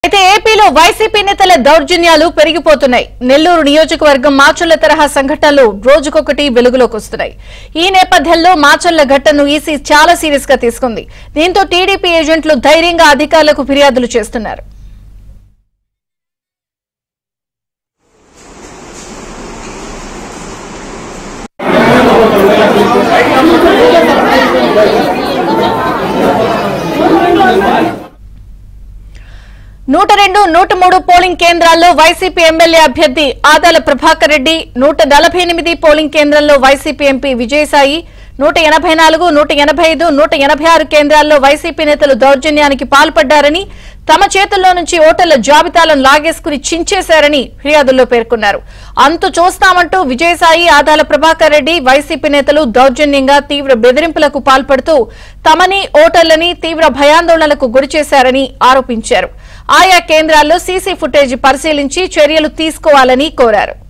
అయితే ఏపీలో వైసీపీ నేతల దౌర్జన్యాలు పెరిగిపోతున్నాయి నెల్లూరు నియోజకవర్గం మాచొల్ల తరహా సంఘటనలు రోజుకొకటి వెలుగులోకి వస్తున్నాయి ఈ నేపథ్యంలో మాచొల్ల ఘటనను ఈసీ చాలా సీరియస్ గా తీసుకుంది దీంతో టీడీపీ ఏజెంట్లు ధైర్యంగా అధికారులకు ఫిర్యాదులు చేస్తున్నారు నూట రెండు నూట మూడు పోలింగ్ కేంద్రాల్లో వైసీపీ ఎమ్మెల్యే అభ్యర్థి ఆదాల ప్రభాకర్ రెడ్డి నూట నలభై ఎనిమిది పోలింగ్ కేంద్రాల్లో వైసీపీ ఎంపీ విజయసాయి నూట ఎనభై నాలుగు నూట ఎనభై ఐదు నూట ఎనభై ఆరు కేంద్రాల్లో వైసీపీ నేతలు దౌర్జన్యానికి పాల్పడ్డారని తమ చేతుల్లో నుంచి ఓటర్ల జాబితాలను లాగేసుకుని చించేశారని ఫిర్యాదుల్లో పేర్కొన్నారు అంతు చూస్తామంటూ విజయసాయి ఆదాల ప్రభాకర్ రెడ్డి వైసీపీ నేతలు దౌర్జన్యంగా తీవ్ర బెదిరింపులకు పాల్పడుతూ తమని ఓటర్లని తీవ్ర భయాందోళనలకు గురిచేశారని ఆరోపించారు ఆయా కేంద్రాల్లో సీసీ ఫుటేజ్ పరిశీలించి చర్యలు తీసుకోవాలని కోరారు